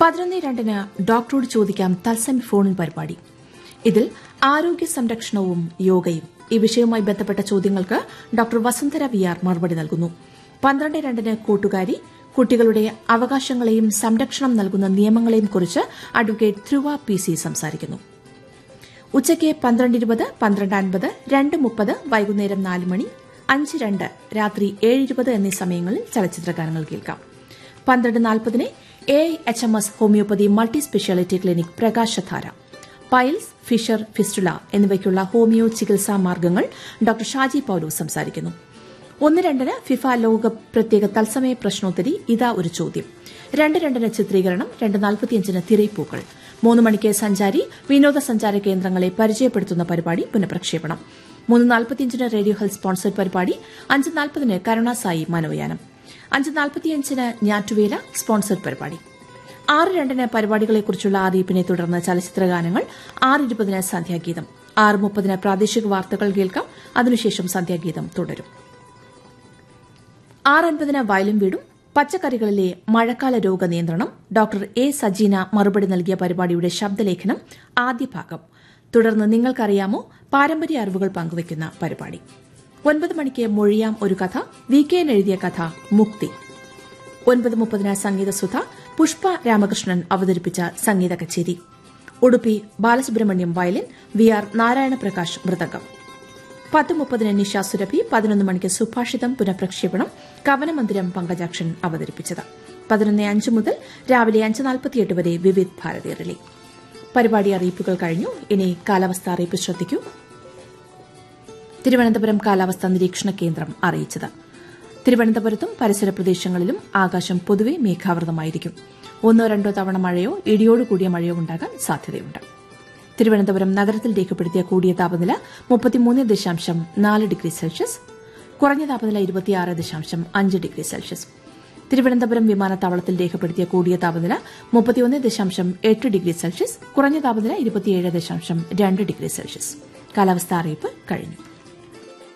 പതിനൊന്ന് രണ്ടിന് ഡോക്ടറോട് ചോദിക്കാം തത്സമയ ഫോണിൻ പരിപാടി ഇതിൽ ആരോഗ്യ സംരക്ഷണവും യോഗയും ഈ വിഷയവുമായി ബന്ധപ്പെട്ട ചോദ്യങ്ങൾക്ക് ഡോക്ടർ വസുന്ധര വി ആർ മറുപടി നൽകുന്നു പന്ത്രണ്ട് രണ്ടിന് കൂട്ടുകാരി കുട്ടികളുടെ അവകാശങ്ങളെയും സംരക്ഷണം നൽകുന്ന നിയമങ്ങളെയും കുറിച്ച് അഡ്വക്കേറ്റ് ധ്രുവ പി സി സംസാരിക്കുന്നു ഉച്ചയ്ക്ക് പന്ത്രണ്ട് ഇരുപത് പന്ത്രണ്ട് അൻപത് രണ്ട് മുപ്പത് വൈകുന്നേരം നാല് മണി അഞ്ച് രണ്ട് രാത്രി ഏഴ് ഇരുപത് എന്നീ സമയങ്ങളിൽ ചലച്ചിത്രഗാനങ്ങൾ കേൾക്കാം പന്ത്രണ്ട് നാൽപ്പതിന് A H M S homoeopathy multi speciality clinic Prakashadhara piles fissure fistula എന്നിവയ്ക്കുള്ള ഹോമിയോ ചികിത്സാ മാർഗ്ഗങ്ങൾ ഡോക്ടർ ഷാജി പൌലോ സംസാരിക്കുന്നു ഒന്ന് രണ്ടിന് ഫിഫ ലോകകപ്പ് പ്രത്യേക തത്സമയ പ്രശ്നോത്തരി ഇതാ ഒരു ചോദ്യം രണ്ട് രണ്ടിന് ചിത്രീകരണം രണ്ട് നാൽപ്പത്തിയഞ്ചിന് തിരയിപ്പൂക്കൾ മൂന്ന് മണിക്ക് സഞ്ചാരി വിനോദസഞ്ചാര കേന്ദ്രങ്ങളെ പരിചയപ്പെടുത്തുന്ന പരിപാടി പുനഃപ്രക്ഷേപണം മൂന്ന് നാൽപ്പത്തിയഞ്ചിന് റേഡിയോ ഹെൽത്ത് സ്പോൺസർഡ് പരിപാടി അഞ്ച് നാൽപ്പതിന് കരുണാസായി മനോയാനം അഞ്ച് നാൽപ്പത്തിയഞ്ചിന് ഞാറ്റുവേല സ്പോൺസർഡ് പരിപാടി ആറ് രണ്ടിന് പരിപാടികളെക്കുറിച്ചുള്ള അറിയിപ്പിനെ തുടർന്ന് ചലച്ചിത്രഗാനങ്ങൾ ആറ് ഇരുപതിന് സന്ധ്യാഗീതം ആറ് മുപ്പതിന് പ്രാദേശിക വാർത്തകൾ കേൾക്കാം അതിനുശേഷം സന്ധ്യാഗീതം തുടരും ആറ് അൻപതിന് വയലും വീടും പച്ചക്കറികളിലെ മഴക്കാല രോഗ നിയന്ത്രണം ഡോക്ടർ എ സജീന മറുപടി നൽകിയ പരിപാടിയുടെ ശബ്ദലേഖനം ആദ്യ ഭാഗം തുടർന്ന് നിങ്ങൾക്കറിയാമോ പാരമ്പര്യ അറിവുകൾ പങ്കുവയ്ക്കുന്ന പരിപാടി ഒൻപത് മണിക്ക് മൊഴിയാം ഒരു കഥ വി കെ എൻ എഴുതിയ കഥ മുക്തി ഒൻപത് മുപ്പതിന് സംഗീതസുധ പുഷ്പ രാമകൃഷ്ണൻ അവതരിപ്പിച്ച സംഗീത കച്ചേരി Udupi Balasubrahmanyam violin V R Narayanaprakash മൃതകം പത്ത് മുപ്പതിന് നിഷ സുരഭി പതിനൊന്ന് മണിക്ക് സുഭാഷിതം പുനഃപ്രക്ഷേപണം കവനമന്ദിരം പങ്കജാക്ഷൻ അവതരിപ്പിച്ചത് പതിനൊന്ന് അഞ്ച് മുതൽ രാവിലെ അഞ്ച് നാൽപ്പത്തിയെട്ട് വരെ വിവിധ് ഭാരതി റിലേ പരിപാടി അറിയിപ്പുകൾ കഴിഞ്ഞു ഇനി കാലാവസ്ഥ അറിയിപ്പ് ശ്രദ്ധിക്കൂ തിരുവനന്തപുരം കാലാവസ്ഥാ നിരീക്ഷണ കേന്ദ്രം അറിയിച്ചത് തിരുവനന്തപുരത്തും പരിസര പ്രദേശങ്ങളിലും ആകാശം പൊതുവെ മേഘാവൃതമായിരിക്കും ഒന്നോ രണ്ടോ തവണ മഴയോ ഇടിയോടുകൂടിയ മഴയോ ഉണ്ടാകാൻ സാധ്യതയുണ്ട് തിരുവനന്തപുരം നഗരത്തിൽ രേഖപ്പെടുത്തിയ കൂടിയ താപനില മുപ്പത്തിമൂന്ന് ദശാംശം നാല് ഡിഗ്രി സെൽഷ്യസ് കുറഞ്ഞ താപനില ഇരുപത്തിയാറ് ദശാംശം അഞ്ച് ഡിഗ്രി സെൽഷ്യസ് തിരുവനന്തപുരം വിമാനത്താവളത്തിൽ രേഖപ്പെടുത്തിയ കൂടിയ താപനില മുപ്പത്തിയൊന്ന് ദശാംശം എട്ട് ഡിഗ്രി സെൽഷ്യസ് കുറഞ്ഞ താപനില ഇരുപത്തിയേഴ് ദശാംശം രണ്ട് ഡിഗ്രി സെൽഷ്യസ് കാലാവസ്ഥാ അറിയിപ്പ് കഴിഞ്ഞു